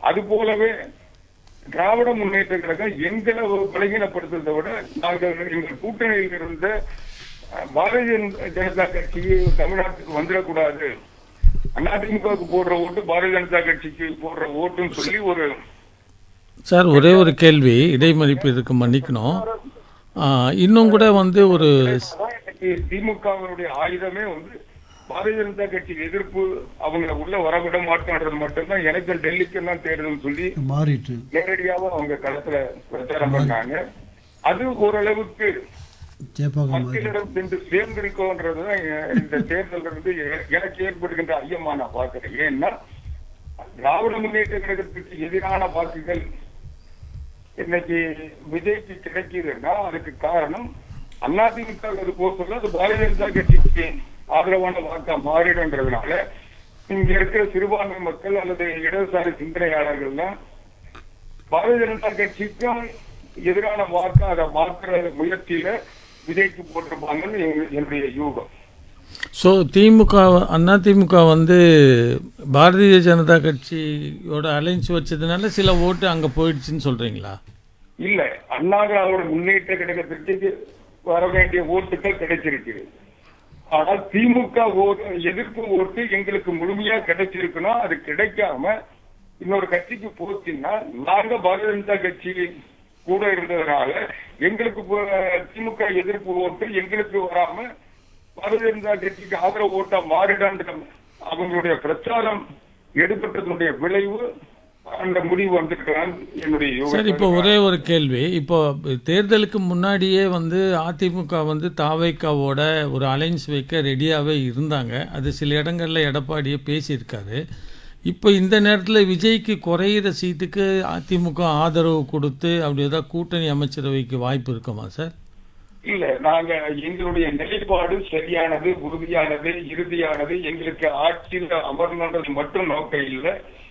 அது போலவே திராவிட முன்னேற்ற கழகம் எங்களை பலகீனப்படுத்துறதை விட நாங்கள் எங்கள் கூட்டணியில் இருந்த அஹ், பாரதிய ஜனதா கட்சி தமிழ்நாட்டுக்கு வந்துடக்கூடாது அதிமுகவுக்கு போடுற ஓட்டு பாரதிய ஜனதா கட்சிக்கு போடுற ஓட்டுன்னு சொல்லி ஒரு சார் ஒரே ஒரு கேள்வி இடைமறிப்பு இதுக்கு மன்னிக்கணும் ஆ, இன்னும் கூட வந்து ஒரு அதான் எனக்கு திமுகவினுடைய ஆயுதமே வந்து பாரதிய ஜனதா கட்சி எதிர்ப்பு அவங்கள உள்ள வரவிட மாட்டோன்றது மட்டும்தான் எனக்கு டெல்லிக்கெல்லாம் தேர்தல் சொல்லி மாறிட்டு நேரடியாக அவங்க களத்துல பிரச்சாரம் பண்ணாங்க அது ஓரளவுக்கு சேப்பாக்கம் மாறி மக்களிடம் சென்று சேர்ந்திருக்கோன்றதுதான் எ- இந்த தேர்தல் இருந்து எ- எனக்கு ஏற்படுகின்ற ஐயமா நான் பார்க்கிறேன் ஏன்னா திராவிட முன்னேற்ற கழகத்துக்கு எதிரான வாக்குகள் இன்னைக்கு விஜய்க்கு கிடைக்குதுன்னா அதுக்கு காரணம் அதிமுக அது போக சொல்ல அது பாரதிய ஜனதா கட்சிக்கு ஆதரவான வாக்கா மாறிடும்ன்றதுனால இங்க இருக்கிற சிறுபான்மை மக்கள் அல்லது இடதுசாரி சிந்தனையாளர்கள்லாம் பாரதிய ஜனதா கட்சிக்கும் எதிரான வாக்கா அதை மாற்றுற முயற்சியில விஜய்க்கு போட்டிருப்பாங்கன்னு எங்க- என்னுடைய யூகம் ஸோ திமுக அண்ணா திமுக வந்து பாரதிய ஜனதா கட்சியோட அலைன்ஸ் வச்சதுனால சில ஓட்டு அங்கே போயிடுச்சுன்னு சொல்கிறீங்களா இல்ல அண்ணாதிராவிட முன்னேற்ற கழகத்திற்கு வர வேண்டிய ஓட்டுகள் கிடைச்சிருக்கு ஆனால் திமுக ஓட்டு எதிர்ப்பு ஓட்டு எங்களுக்கு முழுமையா கிடைச்சிருக்குன்னா அது கிடைக்காம இன்னொரு கட்சிக்கு போச்சுன்னா நாங்க பாரதிய ஜனதா கட்சி கூட இருந்ததுனால எங்களுக்கு போ- திமுக எதிர்ப்பு ஓட்டு எங்களுக்கு வராம பாரதிய ஜனதா கட்சிக்கு ஆதரவு ஓட்டா மாறிடான்ற அவங்களுடைய பிரச்சாரம் எடுப்பட்டதனுடைய விளைவு அந்த முடிவு வந்திருக்கிறான் என்னுடைய யூகம். சார் இப்போ ஒரே ஒரு கேள்வி இப்போ தேர்தலுக்கு முன்னாடியே வந்து அதிமுக வந்து தாவைக்காவோட ஒரு அலைன்ஸ் வைக்க ரெடியாகவே இருந்தாங்க அது சில இடங்களில் எடப்பாடியே பேசியிருக்காரு இப்போ இந்த நேரத்தில் விஜய்க்கு குறையிற சீட்டுக்கு அதிமுக ஆதரவு கொடுத்து அப்படி ஏதாவது கூட்டணி அமைச்சரவைக்கு வாய்ப்பு இருக்குமா சார் இல்ல நாங்க எங்களுடைய நிலைப்பாடு சரியானது உறுதியானது இறுதியானது எங்களுக்கு ஆட்சியில் அமரணுன்றது மட்டும் நோக்கம் இல்லை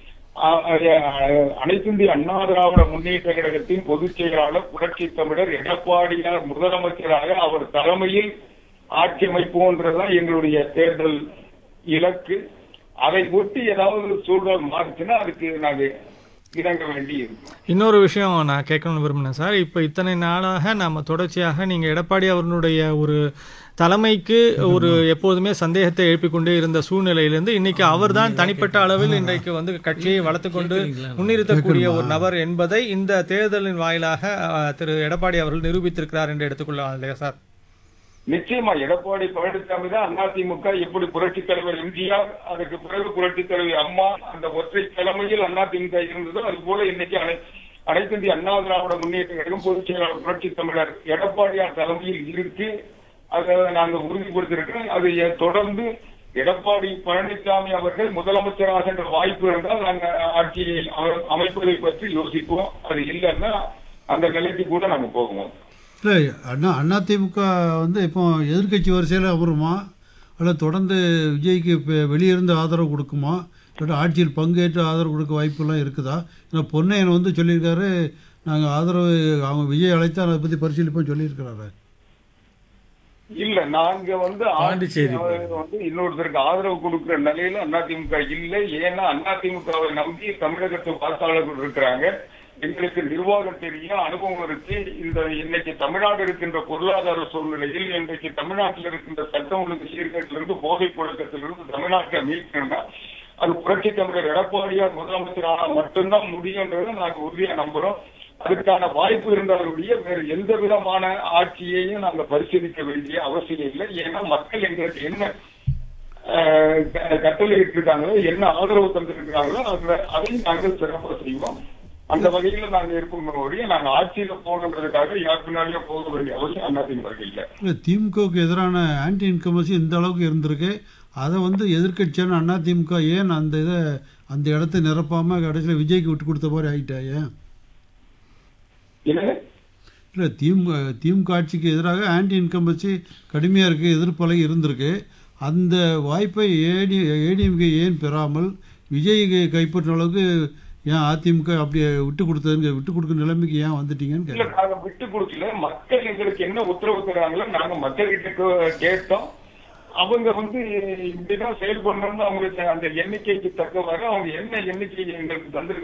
ஆ- அ- அனைத்திந்திய அண்ணா திராவிட முன்னேற்ற கழகத்தின் பொதுச் செயலாளர் புரட்சி தமிழர் எடப்பாடியார் முதலமைச்சராக அவர் தலைமையில் ஆட்சி அமைப்போன்றதுதான் எங்களுடைய தேர்தல் இலக்கு அதை ஒட்டி ஏதாவது சூழல் மாறுச்சுன்னா அதுக்கு நாங்க இறங்க வேண்டி இருக்கும் இன்னொரு விஷயம் நான் கேட்கணும்னு விரும்பினேன் சார் இப்போ இத்தனை நாளாக நம்ம தொடர்ச்சியாக நீங்கள் எடப்பாடி அவர்களுடைய ஒரு தலைமைக்கு ஒரு எப்போதுமே சந்தேகத்தை எழுப்பிக் கொண்டே இருந்த சூழ்நிலையிலிருந்து இன்னைக்கு அவர்தான் தனிப்பட்ட அளவில் இன்றைக்கு வந்து கட்சியை வளர்த்து கொண்டு முன்னிறுத்தக்கூடிய ஒரு நபர் என்பதை இந்த தேர்தலின் வாயிலாக அஹ், திரு எடப்பாடி அவர்கள் நிரூபித்திருக்கிறார் என்று எடுத்துக்கொள்ளலாம் இல்லையா சார் நிச்சயமா எடப்பாடி பழனிசாமி தான் அதிமுக எப்படி புரட்சி தலைவர் எம்ஜிஆர் அதுக்கு பிறகு புரட்சி தலைவர் அம்மா அந்த ஒற்றை தலைமையில் அதிமுக இருந்ததோ அது போல இன்னைக்கு அனை அனைத்து இந்திய அண்ணா திராவிட முன்னேற்ற கழகம் பொதுச் செயலாளர் புரட்சி தமிழர் எடப்பாடியார் தலைமையில் இருக்கு அதை நாங்க உறுதிப்படுத்திருக்கிறோம் அதை எ- தொடர்ந்து எடப்பாடி பழனிசாமி அவர்கள் முதலமைச்சராக என்ற வாய்ப்பு இருந்தால் நாங்க ஆட்சியை அம- அமைப்பதை பற்றி யோசிப்போம் அது இல்லைன்னா அந்த நிலைக்கு கூட நாங்க போகுவோம் இல்லை அண்ணா அண்ணா திமுக வந்து இப்போ எதிர்க்கட்சி வரிசையில் அமருமா அல்ல தொடர்ந்து விஜய்க்கு இப்போ வெளியிருந்து ஆதரவு கொடுக்குமா இல்லாட்டி ஆட்சியில் பங்கேற்று ஆதரவு கொடுக்க வாய்ப்பெல்லாம் இருக்குதா ஏன்னா பொன்னையன் வந்து சொல்லியிருக்காரு நாங்கள் ஆதரவு அவங்க விஜய் அழைத்தா அதை பற்றி பரிசீலிப்போம் சொல்லியிருக்கிறாரு இல்ல நாங்க வந்து பாண்டிச்சேரி ஆட்சி வந்து இன்னொருத்தருக்கு ஆதரவு கொடுக்கிற நிலையில அதிமுக இல்லை ஏன்னா அதிமுகவை நம்பி தமிழகத்து வாக்காளர்கள் இருக்கிறாங்க எங்களுக்கு நிர்வாகம் தெரியும் அனுபவம் இருக்கு இந்த இன்னைக்கு தமிழ்நாடு இருக்கின்ற பொருளாதார சூழ்நிலையில் இன்றைக்கு தமிழ்நாட்டில் இருக்கின்ற சட்டம் ஒழுங்கு சீர்கேட்டிலிருந்து போதை புழக்கத்திலிருந்து தமிழ்நாட்டை மீட்கணும்னா அது புரட்சி தமிழர் எடப்பாடியார் முதலமைச்சர் ஆனா மட்டும்தான் முடியுன்றதை நாங்க உறுதியா நம்புறோம் அதுக்கான வாய்ப்பு இருந்தாலுடைய வேறு எந்த விதமான ஆட்சியையும் நாங்க பரிசீலிக்க வேண்டிய அவசியம் இல்லை ஏன்னா மக்கள் எங்களுக்கு என்ன அஹ், க- கட்டளையிட்டு இருக்காங்களோ என்ன ஆதரவு தந்திருக்கிறாங்களோ அதுல அதையும் நாங்கள் சிறப்பாக செய்வோம் அந்த வகையில நாங்க இருப்போம் ஒழிய நாங்க ஆட்சியில போகணுன்றதுக்காக யார் பின்னாலேயும் போக வேண்டிய அவசியம் அதிமுக இல்லை இல்லை திமுகவுக்கு எதிரான ஆன்டி இன்கமசி இந்த அளவுக்கு இருந்திருக்கு அதை வந்து எதிர்க்கட்சியான அண்ணா திமுக ஏன் அந்த இதை அந்த இடத்த நிரப்பாமல் கடைசியில் விஜய்க்கு விட்டு கொடுத்த மாதிரி ஆகிட்டா ஏன் என்ன இல்லை திமுக திமுக ஆட்சிக்கு எதிராக ஆன்டி இன்கம்பன்சி கடுமையாக இருக்குது எதிர்ப்பலை இருந்திருக்கு அந்த வாய்ப்பை ஏடி ஏடிஎம்கே ஏன் பெறாமல் விஜய் கைப்பற்றின அளவுக்கு ஏன் அதிமுக அப்படியே விட்டு கொடுத்ததுங்க விட்டு கொடுக்குற நிலைமைக்கு ஏன் வந்துட்டீங்கன்னு இல்ல கேட்குறேன் நாங்க விட்டு கொடுக்கல மக்கள் எங்களுக்கு என்ன உத்தரவு தராங்களோ நாங்க மக்கள்கிட்ட கே- கேட்டோம் அவங்க வந்து இப்படிதான் செயல்படணும்னு அவங்களுக்கு அந்த எண்ணிக்கைக்கு தக்கவாறு அவங்க என்ன எண்ணிக்கை எங்களுக்கு தந்திருக்காங்க